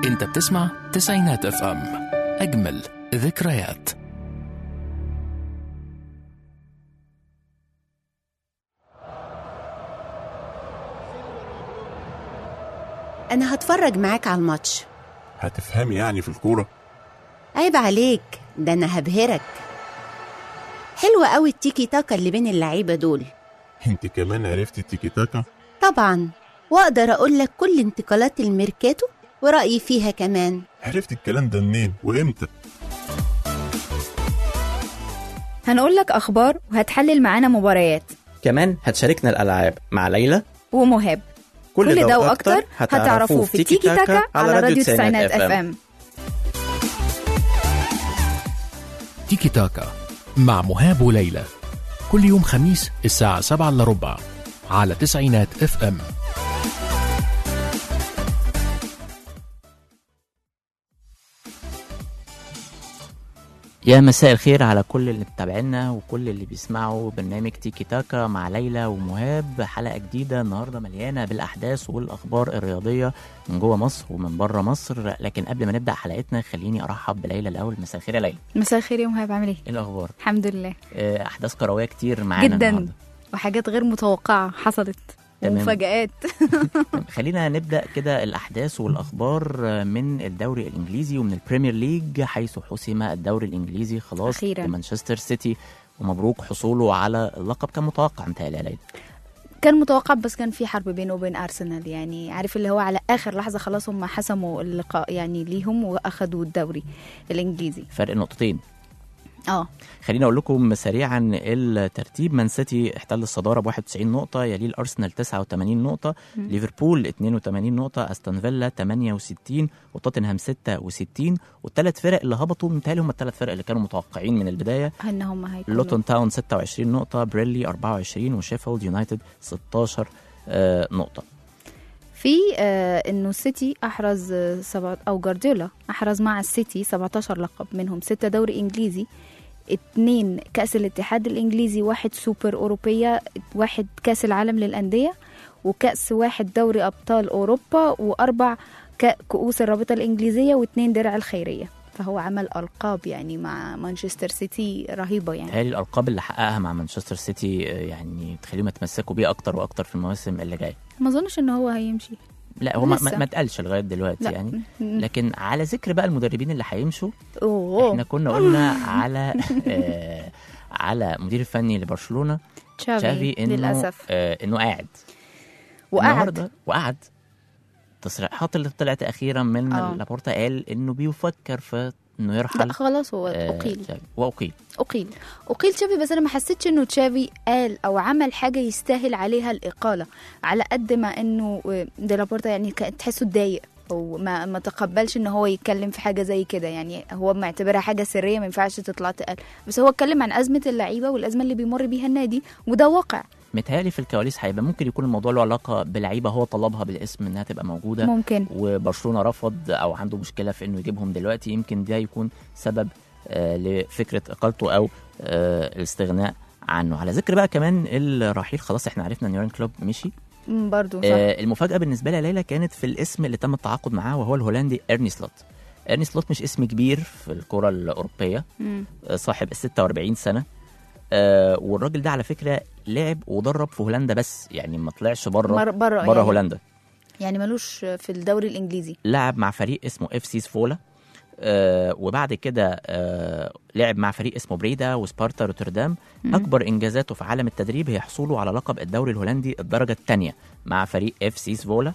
انت بتسمع تسعينات اف ام اجمل ذكريات أنا هتفرج معاك على الماتش هتفهمي يعني في الكورة عيب عليك ده أنا هبهرك حلوة قوي التيكي تاكا اللي بين اللعيبة دول انت كمان عرفتي التيكي تاكا طبعا وأقدر أقول لك كل انتقالات الميركاتو ورأيي فيها كمان عرفتي الكلام ده منين وامتى هنقول لك أخبار وهتحلل معانا مباريات كمان هتشاركنا الألعاب مع ليلى ومهاب كل, ده وأكتر هتعرفوه في تيكي تاكا على راديو تسعينات اف ام تيكي تاكا مع مهاب وليلى كل يوم خميس الساعة 7 إلا ربع على تسعينات اف ام يا مساء الخير على كل اللي متابعينا وكل اللي بيسمعوا برنامج تيكي تاكا مع ليلى ومهاب حلقة جديدة النهاردة مليانة بالأحداث والأخبار الرياضية من جوه مصر ومن بره مصر لكن قبل ما نبدأ حلقتنا خليني أرحب بليلى الأول مساء الخير يا ليلى مساء الخير يا مهاب عامل ايه؟ إيه الأخبار؟ الحمد لله آه، أحداث كروية كتير معانا جدا النهاردة وحاجات غير متوقعة حصلت تمام. ومفاجآت خلينا نبدا كده الاحداث والاخبار من الدوري الانجليزي ومن البريمير ليج حيث حسم الدوري الانجليزي خلاص أخيراً. لمانشستر سيتي ومبروك حصوله على اللقب كان متوقع متهيألي يا ليلى كان متوقع بس كان في حرب بينه وبين أرسنال يعني عارف اللي هو على آخر لحظة خلاص هم حسموا اللقاء يعني ليهم وأخدوا الدوري الإنجليزي فرق نقطتين اه خليني اقول لكم سريعا الترتيب مان سيتي احتل الصداره ب 91 نقطه يليه الارسنال 89 نقطه ليفربول 82 نقطه استون فيلا 68 وتوتنهام 66 والثلاث فرق اللي هبطوا متهيألي هم الثلاث فرق اللي كانوا متوقعين من البدايه ان هم هيكونوا لوتون تاون 26 نقطه بريلي 24 وشيفيلد يونايتد 16 آه، نقطه في آه انه السيتي احرز آه، سبع او جارديولا احرز مع السيتي 17 لقب منهم ستة دوري انجليزي اتنين كأس الاتحاد الانجليزي واحد سوبر اوروبية واحد كأس العالم للأندية وكأس واحد دوري ابطال اوروبا واربع ك- كؤوس الرابطة الانجليزية واتنين درع الخيرية فهو عمل القاب يعني مع مانشستر سيتي رهيبة يعني متهيألي الالقاب اللي حققها مع مانشستر سيتي آه، يعني تخليهم يتمسكوا بيه اكتر واكتر في المواسم اللي جايه ما اظنش ان هو هيمشي لا هو ما, لسه. ما ما اتقالش لغايه دلوقتي لا. يعني م- لكن على ذكر بقى المدربين اللي هيمشوا اوه احنا كنا قلنا على آه على مدير الفني لبرشلونه تشافي تشافي انه للاسف آه انه قاعد وقعد النهارده وقعد تصريحات اللي طلعت اخيرا من آه. لابورتا قال انه بيفكر في انه يرحل لا خلاص هو آه، اقيل تشافي. واقيل اقيل اقيل تشافي بس انا ما حسيتش انه تشافي قال او عمل حاجه يستاهل عليها الاقاله على قد ما انه دي لابورتا يعني كان تحسه اتضايق او ما ما تقبلش ان هو يتكلم في حاجه زي كده يعني هو معتبرها حاجه سريه ما ينفعش تطلع تقال بس هو اتكلم عن ازمه اللعيبه والازمه اللي بيمر بيها النادي وده واقع متهيألي في الكواليس هيبقى ممكن يكون الموضوع له علاقه بلعيبه هو طلبها بالاسم انها تبقى موجوده ممكن وبرشلونه رفض او عنده مشكله في انه يجيبهم دلوقتي يمكن ده يكون سبب آه لفكره اقالته او آه الاستغناء عنه على ذكر بقى كمان الرحيل خلاص احنا عرفنا ان يورين كلوب مشي مم، برضو صح آه المفاجاه بالنسبه لي يا ليلى كانت في الاسم اللي تم التعاقد معاه وهو الهولندي ارني سلوت ارني سلوت مش اسم كبير في الكره الاوروبيه مم. آه، صاحب ال 46 سنه آه والراجل ده على فكره لعب ودرب في هولندا بس يعني ما طلعش بره بره بره بره يعني, هولندا يعني ملوش في الدوري الانجليزي لعب مع فريق اسمه اف سي سفولا آه وبعد كده آه لعب مع فريق اسمه بريدا وسبارتا روتردام اكبر انجازاته في عالم التدريب هي حصوله على لقب الدوري الهولندي الدرجه الثانيه مع فريق اف سي سفولا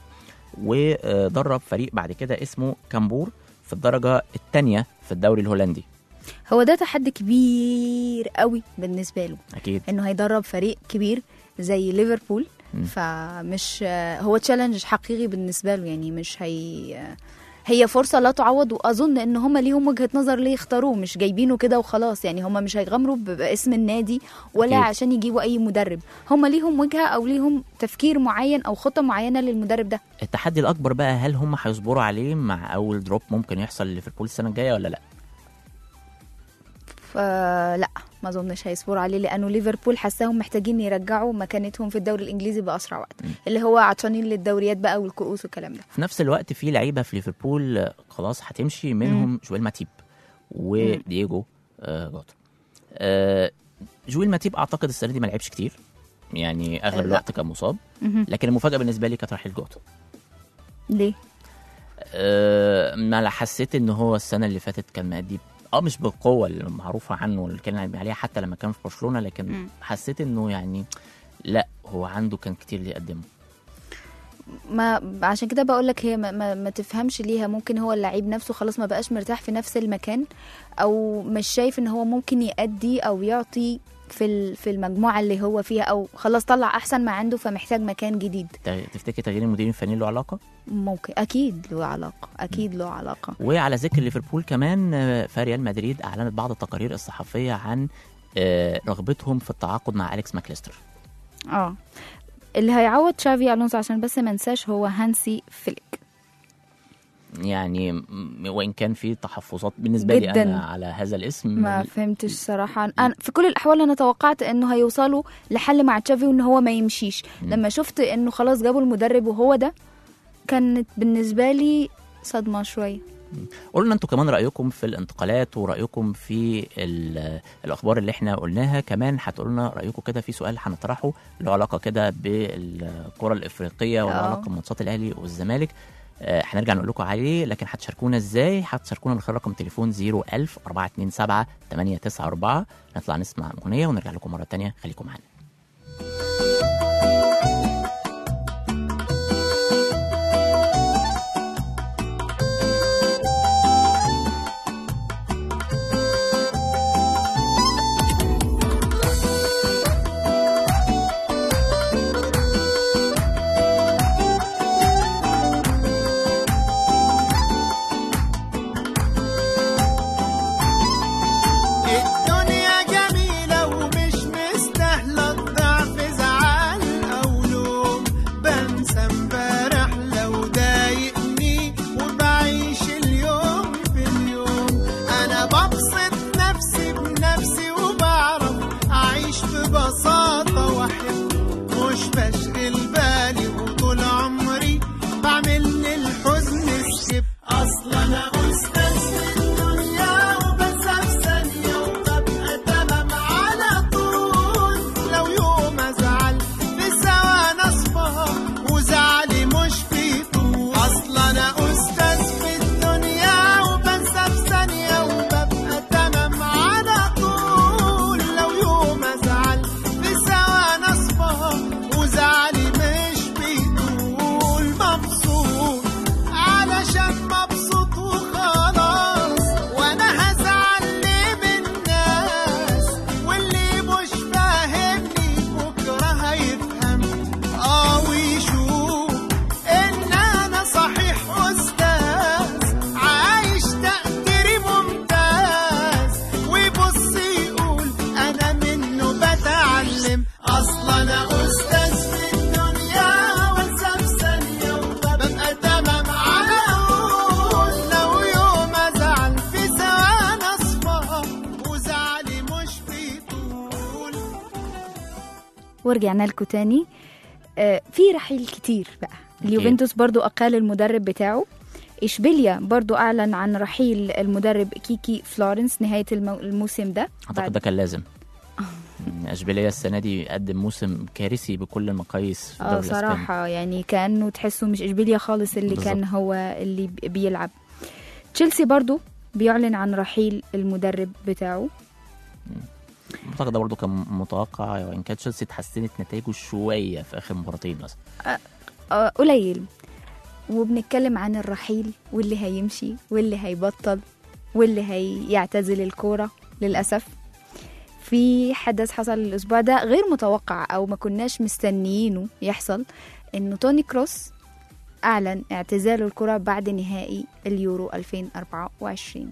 ودرب فريق بعد كده اسمه كامبور في الدرجه الثانيه في الدوري الهولندي هو ده تحدي كبير قوي بالنسبه له اكيد انه هيدرب فريق كبير زي ليفربول مم. فمش هو تشالنج حقيقي بالنسبه له يعني مش هي هي فرصه لا تعوض واظن ان هم ليهم وجهه نظر ليه يختاروه مش جايبينه كده وخلاص يعني هم مش هيغامروا ب- باسم النادي ولا أكيد. عشان يجيبوا اي مدرب هم ليهم وجهه او ليهم تفكير معين او خطه معينه للمدرب ده التحدي الاكبر بقى هل هم هيصبروا عليه مع اول دروب ممكن يحصل لليفربول السنه الجايه ولا لا فلا ما اظنش هيصبروا عليه لانه ليفربول حساهم محتاجين يرجعوا مكانتهم في الدوري الانجليزي باسرع وقت اللي هو عطشانين للدوريات بقى والكؤوس والكلام ده في نفس الوقت في لعيبه في ليفربول آه، خلاص هتمشي منهم جويل ماتيب ودييجو آه جوتا آه جويل ماتيب اعتقد السنه دي ما لعبش كتير يعني اغلب لا. الوقت كان مصاب مهم. لكن المفاجاه بالنسبه لي كانت رحيل جوتا ليه آه ما حسيت ان هو السنه اللي فاتت كان مادي اه مش بالقوه اللي معروفه عنه اللي كان عليها حتى لما كان في برشلونه لكن مم. حسيت انه يعني لا هو عنده كان كتير اللي يقدمه ما عشان كده بقول لك هي ما, ما, ما تفهمش ليها ممكن هو اللعيب نفسه خلاص ما بقاش مرتاح في نفس المكان او مش شايف ان هو ممكن يأدي او يعطي في ال- في المجموعه اللي هو فيها او خلاص طلع احسن ما عنده فمحتاج مكان جديد ت- تفتكر تغيير المدير الفني له علاقه ممكن اكيد له علاقه اكيد له علاقه وعلى ذكر ليفربول كمان آه، فريال مدريد اعلنت بعض التقارير الصحفيه عن آه، رغبتهم في التعاقد مع اليكس ماكليستر اه اللي هيعوض تشافي الونسو عشان بس ما انساش هو هانسي فليك يعني م- وان كان في تحفظات بالنسبه لي جداً. انا على هذا الاسم ما فهمتش صراحة أنا في كل الأحوال أنا توقعت إنه هيوصلوا لحل مع تشافي وإن هو ما يمشيش لما شفت إنه خلاص جابوا المدرب وهو ده كانت بالنسبة لي صدمة شوية قولوا لنا انتوا كمان رايكم في الانتقالات ورايكم في ال- الاخبار اللي احنا قلناها كمان هتقولوا لنا رايكم كده في سؤال هنطرحه له علاقه كده بالكره الافريقيه وله آه. علاقه بماتشات الاهلي والزمالك آه، هنرجع نقول لكم عليه لكن هتشاركونا ازاي هتشاركونا من خلال رقم تليفون 01000 427 894 نطلع نسمع اغنيه ونرجع لكم مره تانية خليكم معانا الدنيا جميلة ومش مستاهلة الضعف زعل أو لوم بنسى امبارح لو ضايقني وبعيش اليوم في اليوم أنا ببسط نفسي بنفسي وبعرف أعيش ببساطة وأحب مش بشغل بالي وطول عمري بعمل للحزن سكيب أصلا أنا أستاذ في الدنيا وبنسى في ثانية وببقى تمام على طول لو يوم أزعل في ثواني أصفى وزعلي مش في طول أصلا أنا أستاذ في الدنيا وبنسى في ثانية وببقى تمام على طول لو يوم أزعل في ثواني أصفى وزعلي مش بيطول مبسوط علشان مبسوط وخلاص وانا هزعل ليه من الناس واللي مش فاهمني بكره هيفهم اه ويشوف ان انا صحيح استاذ عايش تقديري ممتاز ويبص يقول انا منه بتعلم اصلا انا استاذ في الدنيا وانسى في ثانيه وببقى تمام على طول لو يوم ازعل في ثواني اصفى وزعلي مش في طول ورجعنا لكم تاني آه، في رحيل كتير بقى اليوفنتوس برضو أقال المدرب بتاعه إشبيليا برضو أعلن عن رحيل المدرب كيكي فلورنس نهاية المو- الموسم ده اعتقد ده كان لازم مم، اشبيليه السنه دي قدم موسم كارثي بكل المقاييس في اه الدوري الاسباني صراحة يعني كأنه تحسه مش إشبيليا خالص اللي بالظبط. كان هو اللي بي- بيلعب تشيلسي برضو بيعلن عن رحيل المدرب بتاعه اعتقد ده برضه كان متوقع وان كانت تشيلسي اتحسنت نتائجه شويه في اخر مباراتين مثلا آه، قليل وبنتكلم عن الرحيل واللي هيمشي واللي هيبطل واللي هيعتزل الكورة للأسف في حدث حصل الأسبوع ده غير متوقع أو ما كناش مستنيينه يحصل إنه توني كروس أعلن اعتزاله الكرة بعد نهائي اليورو 2024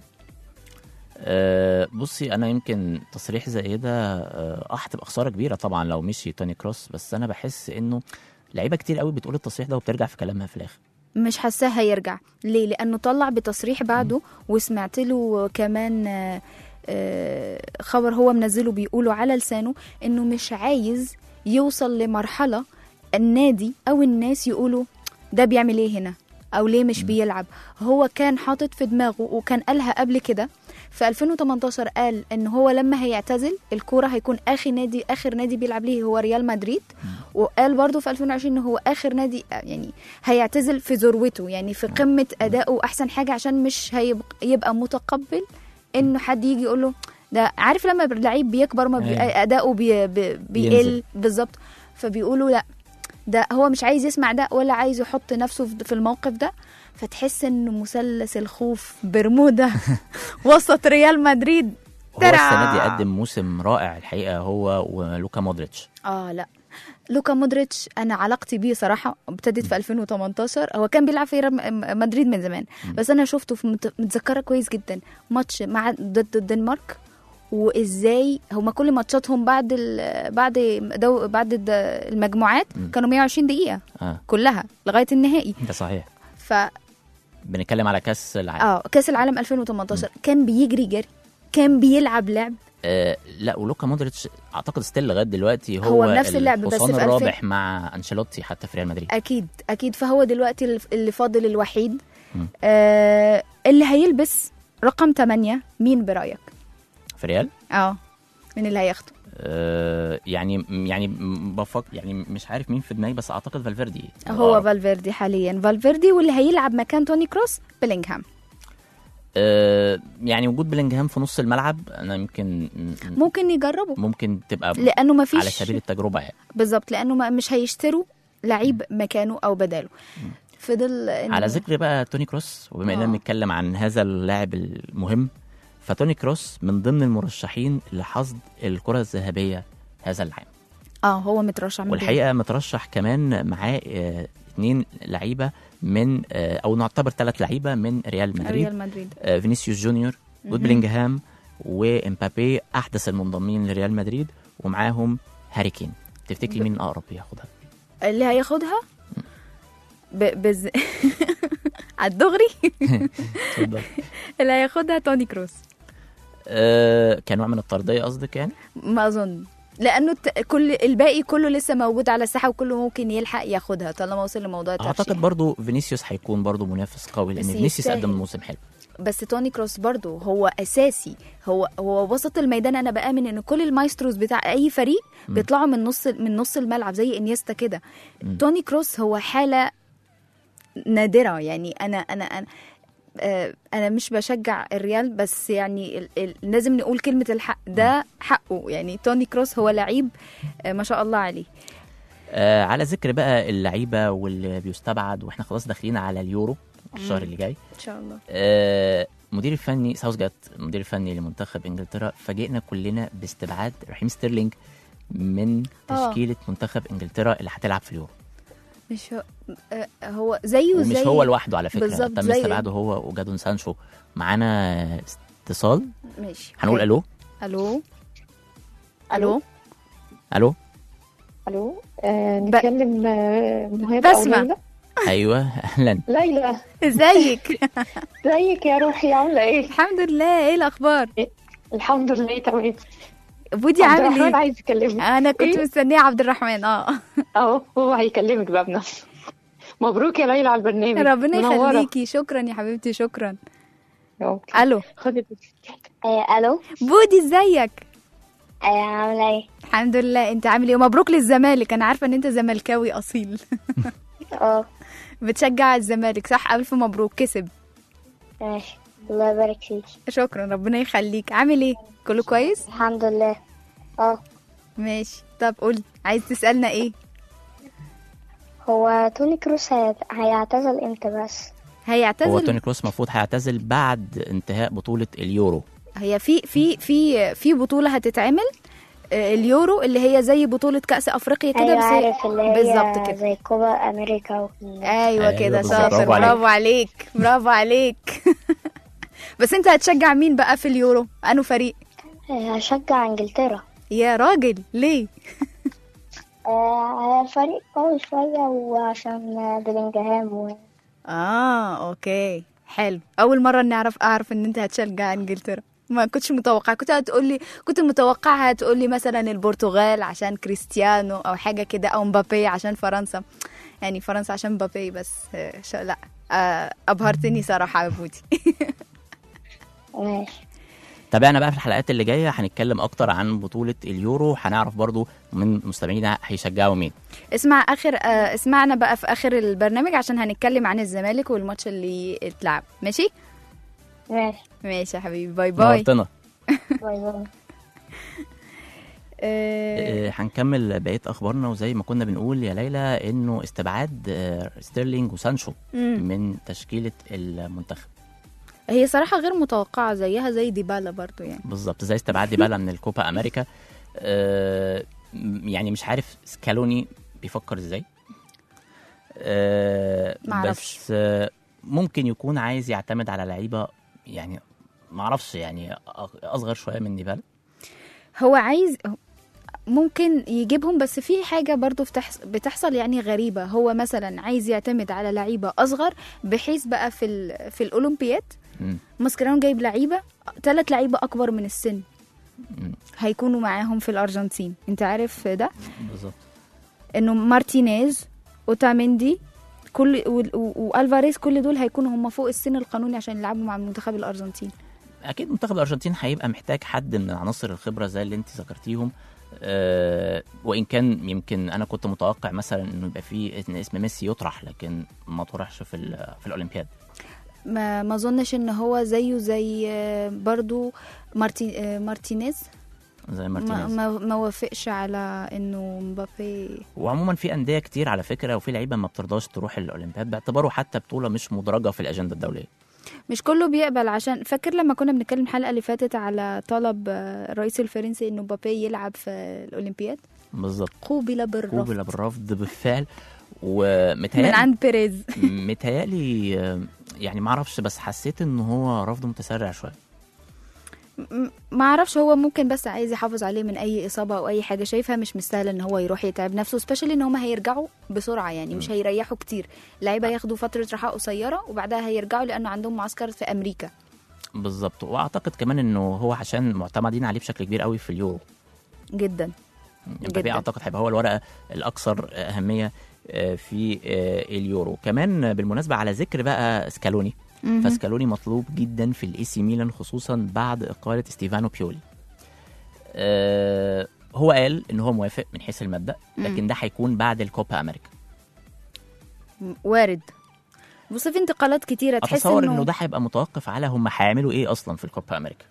أه بصي انا يمكن تصريح زي ده اه آه، هتبقى خساره كبيره طبعا لو مشي توني كروس بس انا بحس انه لعيبه كتير قوي بتقول التصريح ده وبترجع في كلامها في الاخر مش حاساه هيرجع ليه لانه طلع بتصريح بعده وسمعت له كمان آه، آه، خبر هو منزله بيقوله على لسانه انه مش عايز يوصل لمرحله النادي او الناس يقولوا ده بيعمل ايه هنا او ليه مش بيلعب هو كان حاطط في دماغه وكان قالها قبل كده في 2018 قال ان هو لما هيعتزل الكوره هيكون اخر نادي اخر نادي بيلعب ليه هو ريال مدريد وقال برضه في 2020 ان هو اخر نادي يعني هيعتزل في ذروته يعني في قمه ادائه احسن حاجه عشان مش هيبقى يبقى متقبل انه حد يجي يقول له ده عارف لما اللعيب بيكبر ما بي... أيوة. اداؤه بي... بي... بيقل ينزل. بالظبط فبيقولوا لا ده هو مش عايز يسمع ده ولا عايز يحط نفسه في- في الموقف ده فتحس انه مثلث الخوف برمودا وسط ريال مدريد هو السنه ترى. دي قدم موسم رائع الحقيقه هو ولوكا مودريتش اه لا لوكا مودريتش انا علاقتي بيه صراحه ابتدت في 2018 هو كان بيلعب في ريال م- مدريد من زمان بس انا شفته في مت- متذكره كويس جدا ماتش مع ضد الدنمارك وازاي هما كل ماتشاتهم بعد ال... بعد دو... بعد الد- المجموعات كانوا 120 دقيقه اه كلها لغايه النهائي ده صحيح ف بنتكلم على كاس العالم اه كاس العالم 2018 كان بيجري جري كان بيلعب لعب آه لا ولوكا مودريتش اعتقد ستيل لغايه دلوقتي هو, هو بنفس اللعب، بس الحصان في الرابح 2000 مع انشيلوتي حتى في ريال مدريد اكيد اكيد فهو دلوقتي اللي- اللي فاضل الوحيد آه اللي هيلبس رقم 8 مين برايك في ريال اه مين اللي هياخده آه يعني يعني بفكر يعني مش عارف مين في دماغي بس اعتقد فالفيردي هو آه. فالفيردي حاليا فالفيردي واللي هيلعب مكان توني كروس بيلينغهام آه يعني وجود بلينجهام في نص الملعب انا يمكن م- ممكن يجربوا ممكن تبقى لانه ما فيش على سبيل التجربه يعني بالظبط لانه ما مش هيشتروا لعيب مكانه او بداله فضل إنه- على ذكر بقى توني كروس وبما اننا آه. بنتكلم عن هذا اللاعب المهم فتوني كروس من ضمن المرشحين لحصد الكره الذهبيه هذا العام اه هو مترشح من والحقيقه مترشح كمان معاه آه، اتنين لعيبه من آه، او نعتبر ثلاث لعيبه من ريال دول. مدريد ريال مدريد آه، فينيسيوس جونيور جود بلينجهام وامبابي احدث المنضمين لريال مدريد ومعاهم هاري كين تفتكري مين اقرب ياخدها اللي هياخدها ب... بز... على الدغري اتفضل اللي هياخدها توني كروس آه، كنوع من الطرديه قصدك يعني ما اظن لانه الت... كل الباقي كله لسه موجود على الساحه وكله ممكن يلحق ياخدها طالما وصل لموضوع الترشيح اعتقد برضو فينيسيوس هيكون برضو منافس قوي لان بس فينيسيوس يستاهل. قدم موسم حلو بس توني كروس برضو هو اساسي هو هو وسط الميدان انا بامن ان كل المايستروز بتاع اي فريق بيطلعوا من نص من نص الملعب زي انيستا كده توني كروس هو حاله نادره يعني انا انا انا آه، انا مش بشجع الريال بس يعني ال- ال- لازم نقول كلمه الحق ده حقه يعني توني كروس هو لعيب آه، ما شاء الله عليه آه على ذكر بقى اللعيبه واللي بيستبعد واحنا خلاص داخلين على اليورو الشهر اللي جاي ان شاء الله آه مدير الفني ساوثجات المدير الفني لمنتخب انجلترا فاجئنا كلنا باستبعاد رحيم ستيرلينج من آه. تشكيله منتخب انجلترا اللي هتلعب في اليورو مش هو, آه، هو زيه ومش زي هو لوحده على فكره بالظبط، تم زي- استبعاده هو وجادون سانشو معانا اتصال ماشي هنقول حلو. الو الو الو الو الو آه ب- نتكلم آه مهاب او بسمة. ليلى ايوه اهلا ليلى ازيك ازيك يا روحي عامله ايه الحمد لله ايه الاخبار الحمد لله تمام بودي عبد عامل الرحمن ايه عايز يكلمك انا كنت إيه؟ مستنيه عبد الرحمن اه اهو هو هيكلمك بقى بنفسه مبروك يا ليلى على البرنامج ربنا منورة. يخليكي شكرا يا حبيبتي شكرا أوكي. الو خدي آه، الو بودي ازيك آه، عامله ايه الحمد لله انت عامل ايه ومبروك للزمالك انا عارفه ان انت زملكاوي اصيل اه بتشجع الزمالك صح الف مبروك كسب ماشي الله يبارك فيك شكرا ربنا يخليك عامل ايه كله كويس الحمد لله اه ماشي طب قولي عايز تسالنا ايه هو توني كروس هي- هيعتزل امتى بس هو هيعتزل توني كروس المفروض هيعتزل بعد انتهاء بطوله اليورو هي في في في في بطوله هتتعمل آه، اليورو اللي هي زي بطوله كاس افريقيا كده ايوه بس هي- عارف اللي هي بالظبط كده زي كوبا امريكا و... ايوه أيوة كده بالظبط، شاطر برافو عليك. برافو عليك برافو عليك بس انت هتشجع مين بقى في اليورو انو فريق آه، هشجع انجلترا يا راجل ليه آه، فريق قوي شويه وعشان آه، بلينجهام و... اه اوكي حلو اول مره نعرف اعرف ان انت هتشجع انجلترا ما كنتش متوقعه كنت هتقول لي كنت متوقعها هتقول لي مثلا البرتغال عشان كريستيانو او حاجه كده او مبابي عشان فرنسا يعني فرنسا عشان مبابي بس آه، شا لا آه، ابهرتني صراحه يا بودي ماشي تابعنا بقى في الحلقات اللي جايه هنتكلم اكتر عن بطوله اليورو هنعرف برضو من مستمعينا هيشجعوا مين اسمع اخر آه، اسمعنا بقى في اخر البرنامج عشان هنتكلم عن الزمالك والماتش اللي اتلعب ماشي ماشي ماشي يا حبيبي باي باي نورتنا باي باي آه، آه، هنكمل بقيه اخبارنا وزي ما كنا بنقول يا ليلى انه استبعاد آه، ستيرلينج وسانشو مم. من تشكيله المنتخب هي صراحه غير متوقعه زيها زي ديبالا برضو يعني بالظبط زي استبعاد ديبالا من الكوبا امريكا آه، م- يعني مش عارف سكالوني بيفكر ازاي آه، معرفش. بس آه، ممكن يكون عايز يعتمد على لعيبه يعني معرفش يعني أ- اصغر شويه من ديبالا هو عايز ممكن يجيبهم بس في حاجة برضو بتحص... بتحصل يعني غريبة هو مثلا عايز يعتمد على لعيبة أصغر بحيث بقى في ال... في الأولمبياد مم. ماسكرانو جايب لعيبة ثلاث لعيبة أكبر من السن مم. هيكونوا معاهم في الأرجنتين أنت عارف ده بالظبط إنه مارتينيز أوتاميندي كل و... و... والفاريز كل دول هيكونوا هم فوق السن القانوني عشان يلعبوا مع المنتخب الأرجنتين اكيد منتخب الارجنتين هيبقى محتاج حد من عناصر الخبره زي اللي انت ذكرتيهم أه وان كان يمكن انا كنت متوقع مثلا انه يبقى فيه ان اسم ميسي يطرح لكن ما طرحش في ال- في الاولمبياد ما ما اظنش ان هو زيه زي آه، برضو مارتي آه، مارتينيز زي ما, مارتينيز ما, ما وافقش على انه مبابي وعموما في انديه كتير على فكره وفي لعيبه ما بترضاش تروح الاولمبياد باعتباره حتى بطوله مش مدرجه في الاجنده الدوليه مش كله بيقبل عشان فاكر لما كنا بنتكلم الحلقه اللي فاتت على طلب آه، الرئيس الفرنسي انه مبابي يلعب في الاولمبياد بالظبط قوبل بالرفض قوبل بالرفض بالفعل من ومتهيألي عند بيريز متهيألي آه، يعني ما اعرفش بس حسيت ان هو رفض متسرع شويه م- ما اعرفش هو ممكن بس عايز يحافظ عليه من اي اصابه او اي حاجه شايفها مش مستاهله ان هو يروح يتعب نفسه سبيشالي ان هم هيرجعوا بسرعه يعني مش هيريحوا كتير اللعيبه ياخدوا فتره راحه قصيره وبعدها هيرجعوا لانه عندهم معسكر في امريكا بالظبط واعتقد كمان انه هو عشان معتمدين عليه بشكل كبير قوي في اليورو جدا مبابي جداً. اعتقد هيبقى هو الورقه الاكثر اهميه آه، في آه، اليورو كمان بالمناسبه على ذكر بقى سكالوني مهم. فسكالوني مطلوب جدا في الاي سي ميلان خصوصا بعد اقاله ستيفانو بيولي آه، هو قال ان هو موافق من حيث المبدا لكن ده هيكون بعد الكوبا امريكا وارد بص في انتقالات كتيره تحس اتصور انه انه ده هيبقى متوقف على هم هيعملوا ايه اصلا في الكوبا امريكا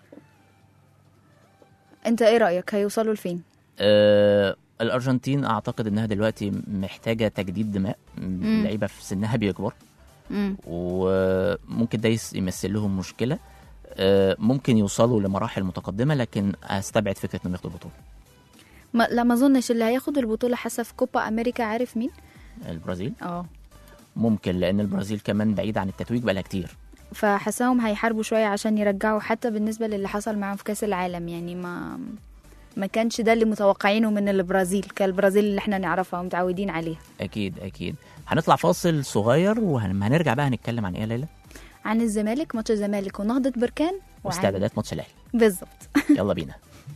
انت ايه رايك هيوصلوا لفين آه الارجنتين اعتقد انها دلوقتي محتاجه تجديد دماء اللعيبه في سنها بيكبر مم. وممكن ده يس- يمثل لهم مشكله آه ممكن يوصلوا لمراحل متقدمه لكن استبعد فكره انهم ياخدوا البطوله ما لا ما اظنش اللي هياخد البطوله حاسه في كوبا امريكا عارف مين البرازيل اه ممكن لان البرازيل كمان بعيد عن التتويج بقالها كتير فحاساهم هيحاربوا شويه عشان يرجعوا حتى بالنسبه للي حصل معاهم في كاس العالم يعني ما ما كانش ده اللي متوقعينه من البرازيل كالبرازيل اللي احنا نعرفها ومتعودين عليها اكيد اكيد هنطلع فاصل صغير وهنرجع بقى هنتكلم عن ايه يا ليلى عن الزمالك ماتش الزمالك ونهضه بركان وعن- واستعدادات ماتش الاهلي بالظبط يلا بينا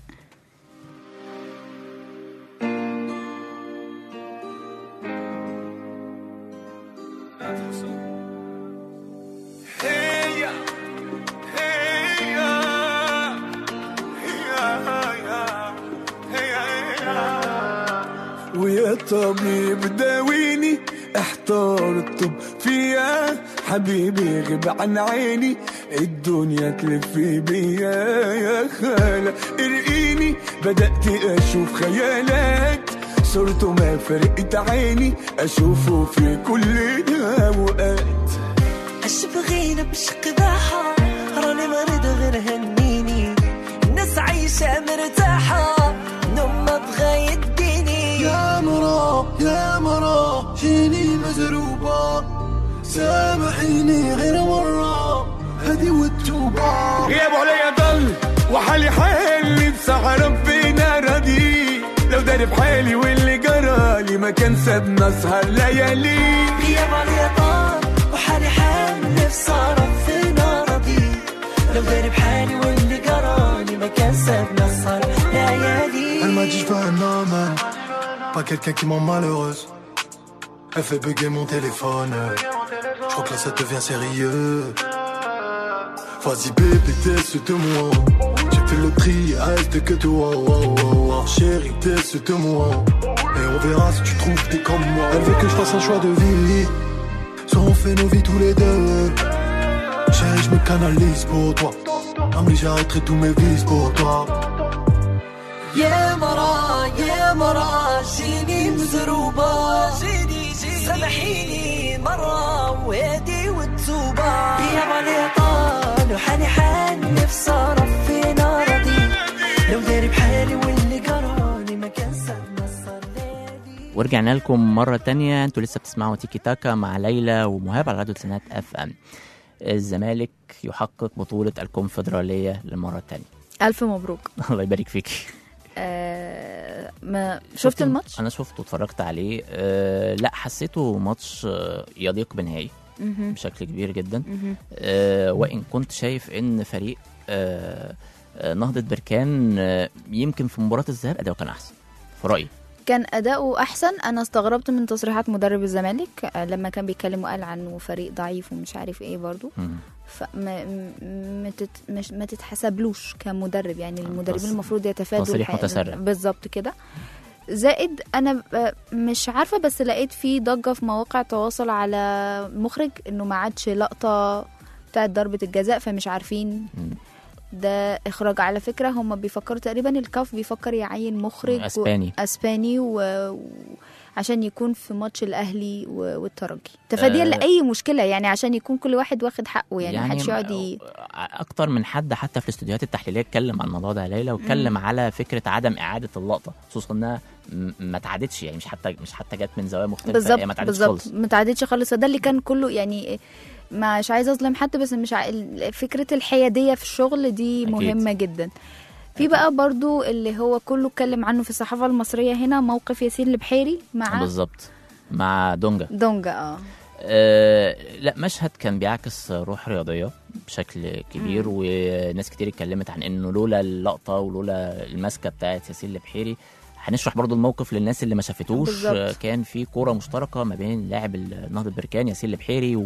هيا هيا هيا هيا ويا طبيب داويني احتار الطب فيا حبيبي غب عن عيني الدنيا تلف بيا يا خالة ارقيني بدأت اشوف خيالات صورته ما فرقت عيني اشوفه في كل الاوقات اش بغينا بشق ضحى راني مريض غير هنيني الناس عايشة مرتاحة نوم ما بغى يديني يا مرا يا مرا جيني مزروبة سامحيني غير مرة هدي والتوبة غيابه عليا ضل وحالي حالي بصح ربنا راضي لو داري بحالي واللي جرالي ما كان سابنا اسهر ليالي غياب عليا طار وحالي حال نفسي اعرف فين اراضي لو داري بحالي واللي جرى m'a dit je veux un homme, pas quelqu'un qui ment malheureuse. Elle fait bugger mon téléphone. Je crois que là ça devient sérieux. Vas-y bébé, teste-moi. J'ai fait le tri, reste que toi. Oh, oh, oh, oh. Chérie, teste-moi. Et on verra si tu trouves des comme moi. Elle veut que je fasse un choix de vie. Soit on fait nos vies tous les deux. Chérie, je me canalise pour toi. Ah, mais j'arrêterai tous mes vices pour toi. يا مرا يا مرا جيني مزروبة جيني جيني سامحيني مرة وهدي والتوبة يا علي طال وحالي حال نفسي اعرف فين اراضي لو داري بحالي واللي قراني ما كان سابنا صار ليالي ورجعنا لكم مرة تانية انتوا لسه بتسمعوا تيكي تاكا مع ليلى ومهاب على راديو تسعينات اف ام الزمالك يحقق بطولة الكونفدرالية للمرة التانية الف مبروك الله يبارك فيك آه ما شفت الماتش انا شفته واتفرجت عليه أه لا حسيته ماتش آه، يليق بنهائي مهم. بشكل كبير جدا مهم. أه وان كنت شايف ان فريق أه آه، نهضة بركان آه، يمكن في مباراة الذهاب أداؤه كان أحسن في رأيي كان اداؤه احسن انا استغربت من تصريحات مدرب الزمالك آه، لما كان بيتكلم وقال عنه فريق ضعيف ومش عارف ايه برضو مم. فما م- ما تت- مش ما تتحسبلوش كمدرب يعني المدربين تص- المفروض يتفادوا تصريح الح- متسرع. بالظبط كده زائد انا ب- مش عارفه بس لقيت في ضجه في مواقع التواصل على مخرج انه ما عادش لقطه بتاعت ضربه الجزاء فمش عارفين مم. ده اخراج على فكره هم بيفكروا تقريبا الكاف بيفكر يعين مخرج و- أسباني. اسباني و... و... عشان يكون في ماتش الاهلي و... والترجي تفاديا آه. لاي مشكله يعني عشان يكون كل واحد واخد حقه يعني, يعني محدش يقعد ي... اكتر من حد حتى في الاستوديوهات التحليليه اتكلم عن الموضوع ده يا ليلى واتكلم على فكره عدم اعاده اللقطه خصوصا انها م- ما اتعادتش يعني مش حتى مش حتى جت من زوايا مختلفه بالظبط هي ما اتعادتش بالظبط خالص ما تعدتش خالص ده اللي كان كله يعني مش عايزه اظلم حد بس مش ع... فكره الحياديه في الشغل دي أكيد. مهمه جدا في بقى برضو اللي هو كله اتكلم عنه في الصحافه المصريه هنا موقف ياسين البحيري مع بالظبط مع دونجا دونجا اه آه لا مشهد كان بيعكس روح رياضيه بشكل كبير وناس كتير اتكلمت عن انه لولا اللقطه ولولا الماسكه بتاعت ياسين البحيري هنشرح برضو الموقف للناس اللي ما شافتوش بالظبط. آه، كان في كوره مشتركه ما بين لاعب النهضه بركان ياسين البحيري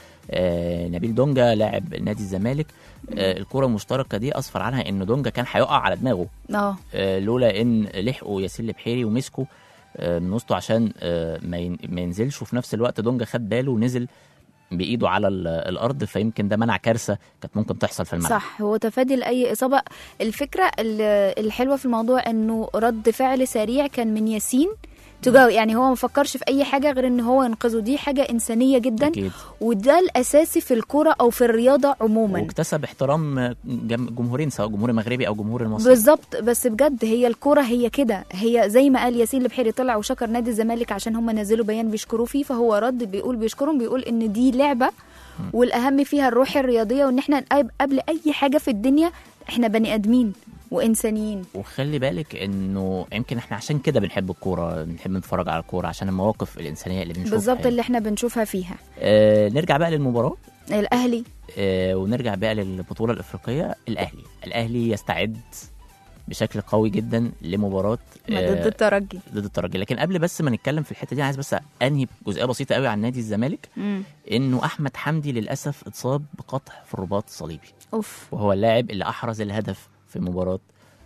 ونبيل دونجا لاعب نادي الزمالك آه، الكوره المشتركه دي اسفر عنها ان دونجا كان هيقع على دماغه اه آه، لولا ان لحقوا ياسين البحيري ومسكوا آه، من وسطه عشان آه، ما ين- ما ينزلش وفي نفس الوقت دونجا خد باله ونزل بايده على ال- الارض فيمكن ده منع كارثه كانت ممكن تحصل في الملعب صح هو تفادي لاي اصابه الفكره ال- الحلوه في الموضوع انه رد فعل سريع كان من ياسين تجاو يعني هو ما فكرش في اي حاجه غير ان هو ينقذه دي حاجه انسانيه جدا اكيد وده الاساسي في الكوره او في الرياضه عموما واكتسب احترام جم- جمهورين سواء جمهور المغربي او جمهور المصري بالظبط بس بجد هي الكوره هي كده هي زي ما قال ياسين البحيري طلع وشكر نادي الزمالك عشان هم نزلوا بيان بيشكروا فيه فهو رد بيقول بيشكرهم بيقول ان دي لعبه والاهم فيها الروح الرياضيه وان احنا نقاب- قبل اي حاجه في الدنيا احنا بني ادمين وانسانيين وخلي بالك انه يمكن احنا عشان كده بنحب الكوره بنحب نتفرج على الكوره عشان المواقف الانسانيه اللي بنشوفها بالظبط يعني. اللي احنا بنشوفها فيها آه نرجع بقى للمباراه الاهلي آه، ونرجع بقى للبطولة الإفريقية الأهلي الأهلي يستعد بشكل قوي جدا لمباراة ما آه، ضد الترجي ضد الترجي لكن قبل بس ما نتكلم في الحتة دي عايز بس أنهي جزئية بسيطة قوي عن نادي الزمالك مم. إنه أحمد حمدي للأسف اتصاب بقطع في الرباط الصليبي اوف وهو اللاعب اللي أحرز الهدف في مباراة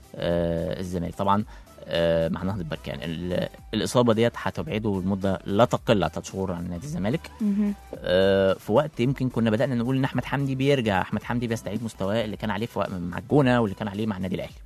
آه، الزمالك طبعا آه، مع نهضة بركان ال- الإصابة ديت هتبعده لمدة لا تقل عن ثلاث شهور عن نادي الزمالك مهم. آه، في وقت يمكن كنا بدأنا نقول إن أحمد حمدي بيرجع أحمد حمدي بيستعيد مستواه اللي كان عليه في وقت مع الجونة واللي كان عليه مع النادي الأهلي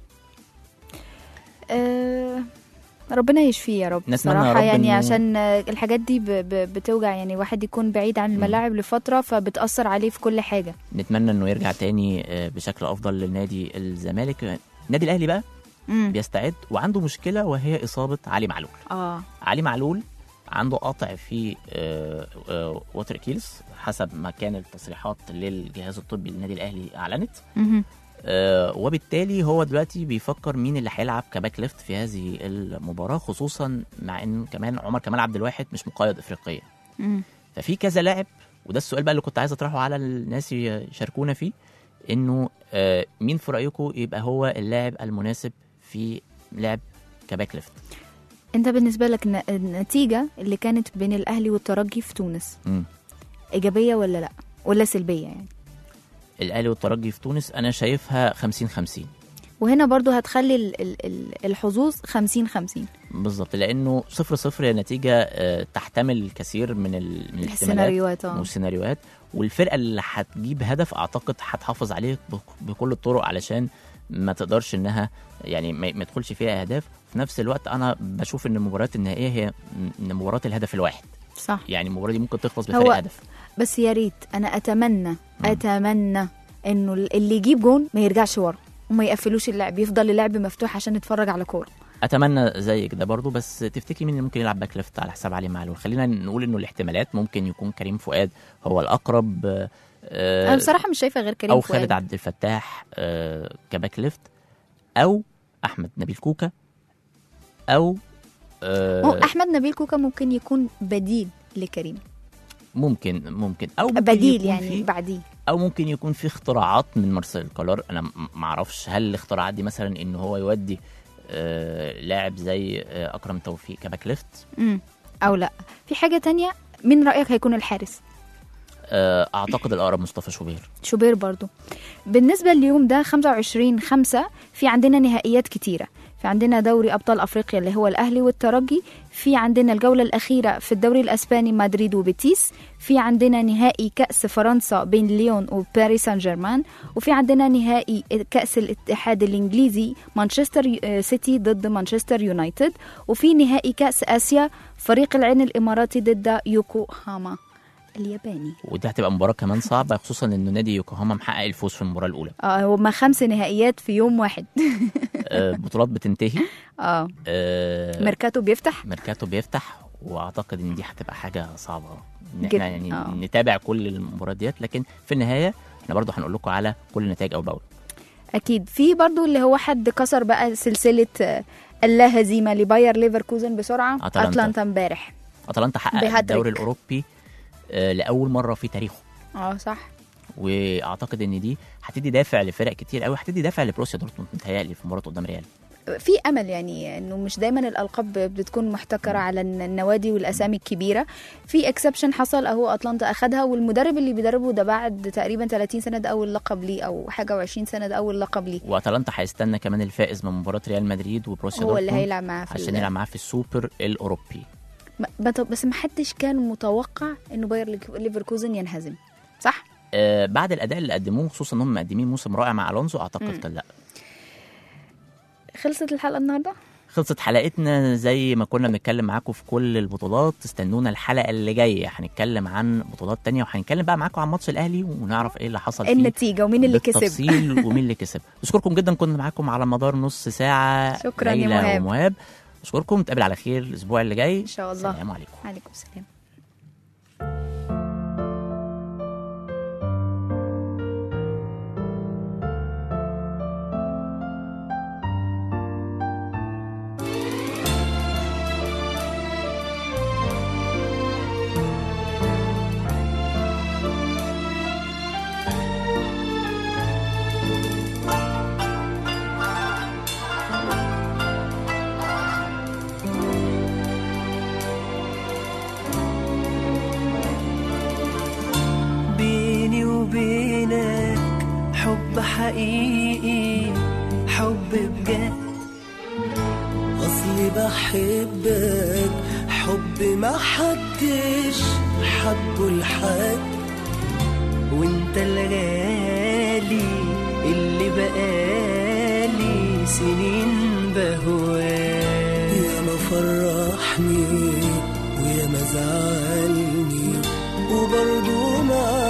آه ربنا يشفيه يا رب نتمنى يا صراحة رب يعني إنه- عشان آه، الحاجات دي ب- ب- بتوجع يعني واحد يكون بعيد عن الملاعب لفترة فبتأثر عليه في كل حاجة نتمنى إنه يرجع تاني آه، بشكل أفضل للنادي الزمالك النادي الأهلي بقى مم. بيستعد وعنده مشكلة وهي إصابة علي معلول اه علي معلول عنده قطع في آه، آه، وتر كيلز حسب ما كان التصريحات للجهاز الطبي للنادي الاهلي اعلنت مهم. آه، وبالتالي هو دلوقتي بيفكر مين اللي هيلعب كباك ليفت في هذه المباراه خصوصا مع ان كمان عمر كمال عبد الواحد مش مقيد افريقيا مم. ففي كذا لاعب وده السؤال بقى اللي كنت عايز اطرحه على الناس يشاركونا فيه انه آه، مين في رايكم يبقى هو اللاعب المناسب في لعب كباك ليفت انت بالنسبه لك ن- النتيجه اللي كانت بين الاهلي والترجي في تونس مم. ايجابيه ولا لا ولا سلبيه يعني الاهلي والترجي في تونس انا شايفها 50 50 وهنا برضو هتخلي ال- ال- ال- الحظوظ 50 50 بالظبط لانه صفر صفر هي نتيجه آه، تحتمل الكثير من ال... من الاحتمالات السيناريوهات اه والسيناريوهات والفرقه اللي هتجيب هدف اعتقد هتحافظ عليه بك- بكل الطرق علشان ما تقدرش انها يعني ما ما يدخلش فيها اهداف في نفس الوقت انا بشوف ان المباريات النهائيه هي من مباراه الهدف الواحد صح يعني المباراه دي ممكن تخلص هو- بفرق هدف بس يا ريت انا اتمنى اتمنى انه اللي يجيب جون ما يرجعش ورا وما يقفلوش اللعب يفضل اللعب مفتوح عشان نتفرج على كوره اتمنى زيك ده برضو بس تفتكري مين اللي ممكن يلعب باك ليفت على حساب علي معلول خلينا نقول انه الاحتمالات ممكن يكون كريم فؤاد هو الاقرب آه، آه، انا بصراحه مش شايفه غير كريم او فؤاد. خالد عبد الفتاح آه، كباك ليفت او احمد نبيل كوكا او آه، هو احمد نبيل كوكا ممكن يكون بديل لكريم ممكن ممكن او ممكن بديل يكون يعني في بعديه او ممكن يكون في اختراعات من مارسيل كولر انا م- ما اعرفش هل الاختراعات دي مثلا ان هو يودي آه، لاعب زي آه، اكرم توفيق كباك ليفت امم او لا في حاجه تانية مين رايك هيكون الحارس آه، اعتقد الاقرب مصطفى شوبير شوبير برضو بالنسبة لليوم ده 25 خمسة في عندنا نهائيات كتيرة في عندنا دوري أبطال أفريقيا اللي هو الأهلي والترجي في عندنا الجولة الأخيرة في الدوري الأسباني مدريد وبيتيس في عندنا نهائي كأس فرنسا بين ليون وباريس سان جيرمان وفي عندنا نهائي كأس الاتحاد الإنجليزي مانشستر آه، سيتي ضد مانشستر يونايتد وفي نهائي كأس آسيا فريق العين الإماراتي ضد يوكوهاما الياباني ودي هتبقى مباراه كمان صعبه خصوصا انه نادي يوكوهاما محقق الفوز في المباراه الاولى اه هما خمس نهائيات في يوم واحد آه، بطولات بتنتهي اه آه، ميركاتو بيفتح ميركاتو بيفتح واعتقد ان دي هتبقى حاجه صعبه ان جدا، احنا يعني آه. نتابع كل المباريات ديت لكن في النهايه احنا برضو هنقول لكم على كل النتائج اول باول اكيد في برضو اللي هو حد كسر بقى سلسله آه، اللا هزيمه لباير ليفركوزن بسرعه أتلانتا. اتلانتا امبارح اتلانتا حقق بهاتريك. الدوري الاوروبي آه، لاول مره في تاريخه اه صح واعتقد ان دي هتدي دافع لفرق كتير قوي هتدي دافع لبروسيا دورتموند متهيألي في مباراه قدام ريال في امل يعني انه مش دايما الالقاب بتكون محتكره على الن- النوادي والاسامي الكبيره في اكسبشن حصل اهو اتلانتا اخدها والمدرب اللي بيدربه ده بعد تقريبا 30 سنه ده اول لقب ليه او حاجه و20 سنه ده اول لقب ليه واتلانتا هيستنى كمان الفائز من مباراه ريال مدريد وبروسيا هو دورتموند اللي هيلعب معاه في عشان ال- يلعب معاه في السوبر الاوروبي ما- بط- بس ما حدش كان متوقع انه باير ليك- ليفركوزن ينهزم صح آه بعد الاداء اللي قدموه خصوصا انهم مقدمين موسم رائع مع الونزو اعتقد مم. كان لا خلصت الحلقه النهارده خلصت حلقتنا زي ما كنا بنتكلم معاكم في كل البطولات استنونا الحلقه اللي جايه هنتكلم عن بطولات تانية وهنتكلم بقى معاكم عن ماتش الاهلي ونعرف ايه اللي حصل فيه النتيجه ومين اللي كسب بالتفصيل ومين اللي كسب اشكركم جدا كنا معاكم على مدار نص ساعه شكراً يا ليلى مهاب. ومهاب اشكركم نتقابل على خير الاسبوع اللي جاي ان شاء الله السلام عليكم عليكم السلام بيني وبينك حب حقيقي حب بجد أصلي بحبك حب ما حدش حبه لحد وانت الغالي اللي بقالي سنين بهواك يا ما فرحني ويا ما زعلني وبرضه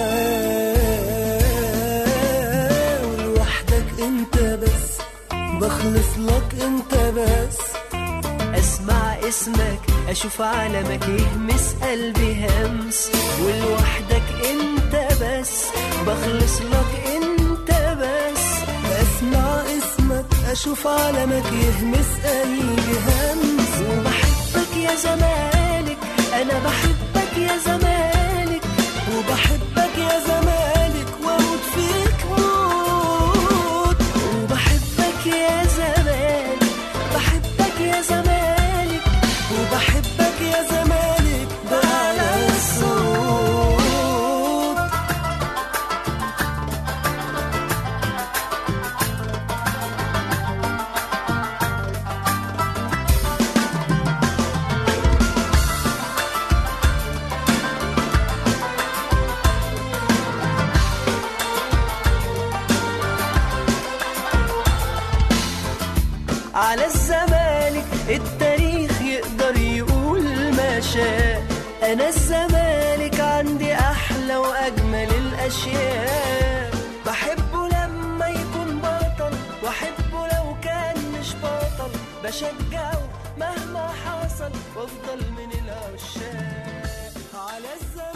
معاه ولوحدك انت بس بخلص لك انت بس اسمع اسمك اشوف علمك يهمس قلبي همس ولوحدك انت بس بخلص لك انت بس اسمع اسمك اشوف علمك يهمس قلبي همس وبحبك يا زمالك انا بحبك يا زمالك وبحبك يا زمالك واموت فيك موت وبحبك يا زمالك بحبك يا التاريخ يقدر يقول ما شاء انا الزمالك عندي احلى واجمل الاشياء بحبه لما يكون بطل واحبه لو كان مش بطل بشجعه مهما حصل وافضل من العشاق على الزمالك